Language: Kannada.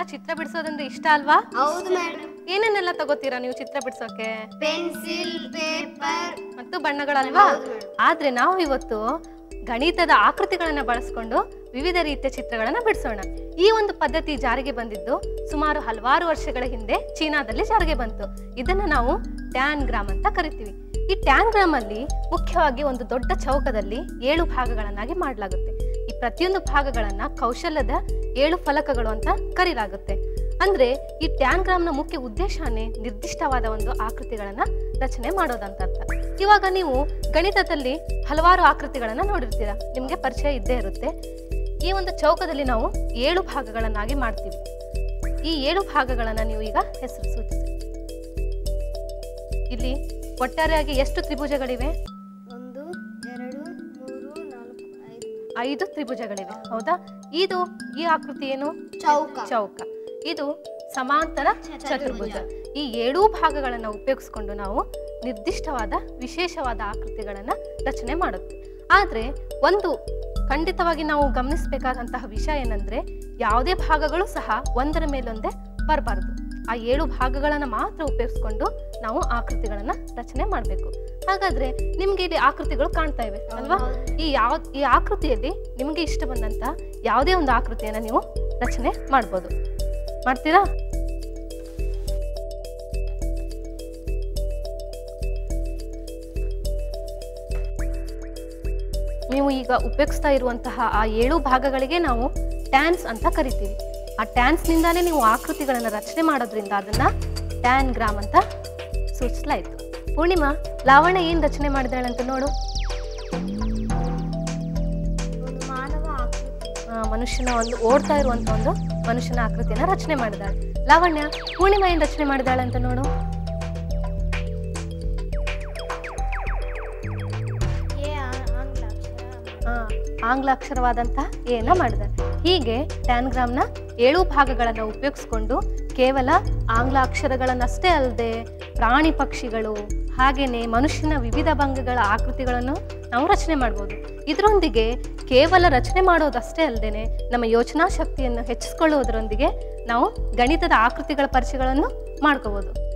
ನಿಮ್ಗೆಲ್ಲ ಚಿತ್ರ ಬಿಡಿಸೋದಂದ್ರೆ ಇಷ್ಟ ಅಲ್ವಾ ಹೌದು ಮೇಡಮ್ ಏನೇನೆಲ್ಲ ತಗೋತೀರಾ ನೀವು ಚಿತ್ರ ಬಿಡಿಸೋಕೆ ಪೆನ್ಸಿಲ್ ಪೇಪರ್ ಮತ್ತು ಬಣ್ಣಗಳಲ್ವಾ ಆದ್ರೆ ನಾವು ಇವತ್ತು ಗಣಿತದ ಆಕೃತಿಗಳನ್ನ ಬಳಸ್ಕೊಂಡು ವಿವಿಧ ರೀತಿಯ ಚಿತ್ರಗಳನ್ನ ಬಿಡಿಸೋಣ ಈ ಒಂದು ಪದ್ಧತಿ ಜಾರಿಗೆ ಬಂದಿದ್ದು ಸುಮಾರು ಹಲವಾರು ವರ್ಷಗಳ ಹಿಂದೆ ಚೀನಾದಲ್ಲಿ ಜಾರಿಗೆ ಬಂತು ಇದನ್ನ ನಾವು ಟ್ಯಾನ್ ಗ್ರಾಮ್ ಅಂತ ಕರಿತೀವಿ ಈ ಟ್ಯಾನ್ ಗ್ರಾಮ್ ಅಲ್ಲಿ ಮುಖ್ಯವಾಗಿ ಒಂದು ದೊಡ್ಡ ಚೌಕದಲ್ಲಿ ಏಳು ಭಾಗಗಳನ್ನಾಗಿ ಮಾಡಲಾಗುತ್ತೆ ಈ ಪ್ರತಿಯೊಂದು ಭಾಗಗಳನ್ನ ಕೌಶಲ್ಯದ ಏಳು ಫಲಕಗಳು ಅಂತ ಕರೀಲಾಗುತ್ತೆ ಅಂದ್ರೆ ಈ ಟ್ಯಾನ್ ಗ್ರಾಮ್ನ ಮುಖ್ಯ ಉದ್ದೇಶನೇ ನಿರ್ದಿಷ್ಟವಾದ ಒಂದು ಆಕೃತಿಗಳನ್ನ ರಚನೆ ಮಾಡೋದಂತ ಅರ್ಥ ಇವಾಗ ನೀವು ಗಣಿತದಲ್ಲಿ ಹಲವಾರು ಆಕೃತಿಗಳನ್ನ ನೋಡಿರ್ತೀರಾ ನಿಮ್ಗೆ ಪರಿಚಯ ಇದ್ದೇ ಇರುತ್ತೆ ಈ ಒಂದು ಚೌಕದಲ್ಲಿ ನಾವು ಏಳು ಭಾಗಗಳನ್ನಾಗಿ ಮಾಡ್ತೀವಿ ಈ ಏಳು ಭಾಗಗಳನ್ನ ನೀವು ಈಗ ಹೆಸರು ಸೂಚಿಸಿ ಇಲ್ಲಿ ಒಟ್ಟಾರೆಯಾಗಿ ಎಷ್ಟು ತ್ರಿಭುಜಗಳಿವೆ ಒಂದು ಎರಡು ಮೂರು ನಾಲ್ಕು ಐದು ಐದು ತ್ರಿಭುಜಗಳಿವೆ ಹೌದಾ ಇದು ಈ ಆಕೃತಿ ಏನು ಚೌಕ ಚೌಕ ಇದು ಸಮಾಂತರ ಚತುರ್ಭುಜ ಈ ಏಳೂ ಭಾಗಗಳನ್ನು ಉಪಯೋಗಿಸ್ಕೊಂಡು ನಾವು ನಿರ್ದಿಷ್ಟವಾದ ವಿಶೇಷವಾದ ಆಕೃತಿಗಳನ್ನು ರಚನೆ ಮಾಡುತ್ತೆ ಆದರೆ ಒಂದು ಖಂಡಿತವಾಗಿ ನಾವು ಗಮನಿಸಬೇಕಾದಂತಹ ವಿಷಯ ಏನಂದ್ರೆ ಯಾವುದೇ ಭಾಗಗಳು ಸಹ ಒಂದರ ಮೇಲೊಂದೇ ಬರಬಾರ್ದು ಆ ಏಳು ಭಾಗಗಳನ್ನು ಮಾತ್ರ ಉಪಯೋಗಿಸ್ಕೊಂಡು ನಾವು ಆಕೃತಿಗಳನ್ನು ರಚನೆ ಮಾಡಬೇಕು ಹಾಗಾದ್ರೆ ನಿಮ್ಗೆ ಇಲ್ಲಿ ಆಕೃತಿಗಳು ಕಾಣ್ತಾ ಇವೆ ಅಲ್ವಾ ಈ ಯಾವ ಈ ಆಕೃತಿಯಲ್ಲಿ ನಿಮಗೆ ಇಷ್ಟ ಬಂದಂತ ಯಾವುದೇ ಒಂದು ಆಕೃತಿಯನ್ನು ನೀವು ರಚನೆ ಮಾಡ್ಬೋದು ಮಾಡ್ತೀರಾ ನೀವು ಈಗ ಉಪಯೋಗಿಸ್ತಾ ಇರುವಂತಹ ಆ ಏಳು ಭಾಗಗಳಿಗೆ ನಾವು ಟ್ಯಾನ್ಸ್ ಅಂತ ಕರಿತೀವಿ ಆ ಟ್ಯಾನ್ಸ್ನಿಂದಾನೇ ನೀವು ಆಕೃತಿಗಳನ್ನು ರಚನೆ ಮಾಡೋದ್ರಿಂದ ಅದನ್ನ ಟ್ಯಾನ್ ಗ್ರಾಮ್ ಅಂತ ಸೂಚಿಸಲಾಯಿತು ಪೂರ್ಣಿಮಾ ಲಾವಣ್ಯ ಏನು ರಚನೆ ಮಾಡಿದಾಳೆ ಅಂತ ನೋಡು ಒಂದು ಮಾನವ ಆಕೃತಿ ಆ, ಮನುಷ್ಯನ ಒಂದು ಓಡ್ತಾ ಇರುವಂತ ಒಂದು ಮನುಷ್ಯನ ಆಕೃತಿಯನ್ನ ರಚನೆ ಮಾಡಿದಾಳೆ ಲಾವಣ್ಯ ಪೂರ್ಣಿಮಾ ಏನ್ ರಚನೆ ಮಾಡಿದಾಳೆ ಅಂತ ನೋಡು ಏ ಆಂಗ್ಲ ಅಕ್ಷರ ಆ, ಆಂಗ್ಲ ಅಕ್ಷರವಾದಂತಹ ಏನ ಮಾಡಿದಾಳೆ ಹೀಗೆ ಟ್ಯಾನ್ಗ್ರಾಮ್ನ ಏಳು ಭಾಗಗಳನ್ನು ಉಪಯೋಗಿಸ್ಕೊಂಡು ಕೇವಲ ಆಂಗ್ಲ ಅಕ್ಷರಗಳನ್ನಷ್ಟೇ ಅಲ್ಲದೆ ಪ್ರಾಣಿ ಪಕ್ಷಿಗಳು ಹಾಗೇನೆ ಮನುಷ್ಯನ ವಿವಿಧ ಭಂಗಗಳ ಆಕೃತಿಗಳನ್ನು ನಾವು ರಚನೆ ಮಾಡ್ಬೋದು ಇದರೊಂದಿಗೆ ಕೇವಲ ರಚನೆ ಮಾಡೋದಷ್ಟೇ ಅಲ್ಲದೆ ನಮ್ಮ ಯೋಚನಾ ಶಕ್ತಿಯನ್ನು ಹೆಚ್ಚಿಸಿಕೊಳ್ಳುವುದರೊಂದಿಗೆ ನಾವು ಗಣಿತದ ಆಕೃತಿಗಳ ಪರಿಚಯಗಳನ್ನು ಮಾಡ್ಕೋಬೋದು